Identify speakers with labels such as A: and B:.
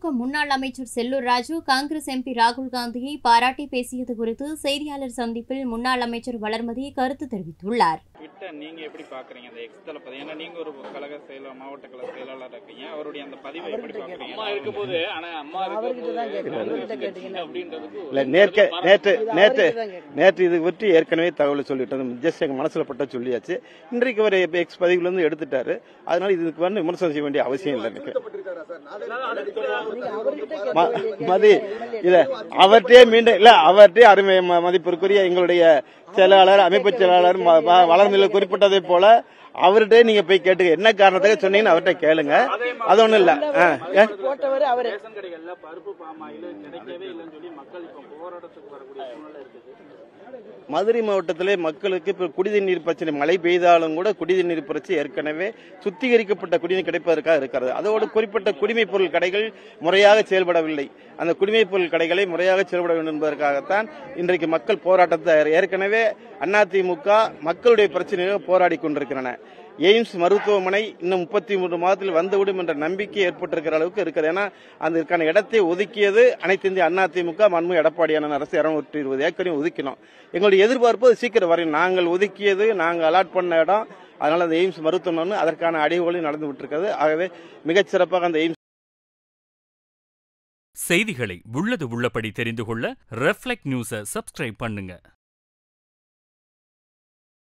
A: திமுக முன்னாள் அமைச்சர் செல்லூர் ராஜு காங்கிரஸ் எம்பி ராகுல் காந்தியை பாராட்டி பேசியது குறித்து செய்தியாளர் சந்திப்பில் முன்னாள் அமைச்சர் வளர்மதி கருத்து தெரிவித்துள்ளார்
B: ட்விட்டர் நீங்க எப்படி பாக்குறீங்க அந்த எக்ஸ் தளபதி ஏன்னா நீங்க ஒரு கழக செயலர் மாவட்ட கழக செயலாளர் இருக்கீங்க அவருடைய அந்த பதிவை எப்படி பாக்குறீங்க
C: அம்மா இருக்கும்போது ஆனா அம்மா
D: அவர்கிட்ட தான் கேட்கணும்.
C: இருக்கும்போது
D: அவர்கிட்ட கேட்டீங்கன்னா
C: அப்படின்றதுக்கு
E: இல்ல நேற்று நேற்று
D: இது
E: நேற்று
D: அவர்கிட்ட தான் கேட்கணும்.
E: நேற்று இது பற்றி ஏற்கனவே தகவல் சொல்லிட்டோம் ஜஸ்ட் எங்க மனசுல பட்ட சொல்லியாச்சு இன்றைக்கு ஒரு எக்ஸ் பதிவுல இருந்து எடுத்துட்டாரு அதனால இதுக்கு வந்து விமர்சனம் செய்ய வேண்டிய அவசியம் இல்லை எனக்கு
D: நீங்க அவர்கிட்ட கேட்க
E: ம-
D: வேண்டிய
E: மதி
D: கேள்வி.
E: இல்ல அவர்கிட்டே மீண்டும் இல்ல அவர்கிட்டே அருமை ம- மதிப்பிற்குரிய எங்களுடைய செயலாளர் அமைப்பு செயலாளர் ம- வ- வளர்நிலை குறிப்பிட்டதை போல அவர்கிட்ட நீங்க போய் கேட்டுக்க என்ன காரணத்துக்கு சொன்னீங்கன்னு அவர்கிட்ட கேளுங்க அது ஒண்ணும் இல்ல ஆ, ஏ?
D: போட்டவர் அவரு
B: ரேஷன் கடைகள்ல பருப்பு பாமாயில் கிடைக்கவே இல்லைன்னு சொல்லி மக்கள் இப்ப போராட்டத்துக்கு வரக்கூடிய சூழ்நிலை இருக்குது
E: மதுரை மாவட்டத்திலே மக்களுக்கு இப்ப குடிநீர் பிரச்சனை மழை பெய்தாலும் கூட குடிநீர் பிரச்சனை ஏற்கனவே சுத்திகரிக்கப்பட்ட குடிநீர் கிடைப்பதற்காக இருக்கிறது அதோடு குறிப்பிட்ட குடிமைப் பொருள் கடைகள் முறையாக செயல்படவில்லை அந்த குடிமைப் பொருள் கடைகளை முறையாக செயல்பட வேண்டும் என்பதற்காகத்தான் இன்றைக்கு மக்கள் போராட்டத்தை ஏற்கனவே அதிமுக மக்களுடைய பிரச்சனையாக போராடி கொண்டிருக்கின்றன எய்ம்ஸ் மருத்துவமனை இன்னும் முப்பத்தி மூன்று மாதத்தில் வந்துவிடும் என்ற நம்பிக்கை ஏற்பட்டிருக்கிற அளவுக்கு இருக்குது ஏன்னா அதற்கான இடத்தை ஒதுக்கியது அனைத்து இந்திய அண்ணா திமுக மண்மு எடப்பாடியான அரசு இருநூற்றி இருபது ஏக்கரையும் ஒதுக்கினோம் எங்களுடைய எதிர்பார்ப்பு அது சீக்கிரம் வரையும் நாங்கள் ஒதுக்கியது நாங்கள் அலாட் பண்ண இடம் அதனால அந்த எய்ம்ஸ் மருத்துவமனை அதற்கான அடிவுகளும் நடந்து விட்டிருக்கிறது ஆகவே மிகச்சிறப்பாக அந்த எய்ம்ஸ்
F: செய்திகளை உள்ளது உள்ளபடி தெரிந்து கொள்ள ரெஃப்ளெக்ட் நியூஸை சப்ஸ்கிரைப் பண்ணுங்க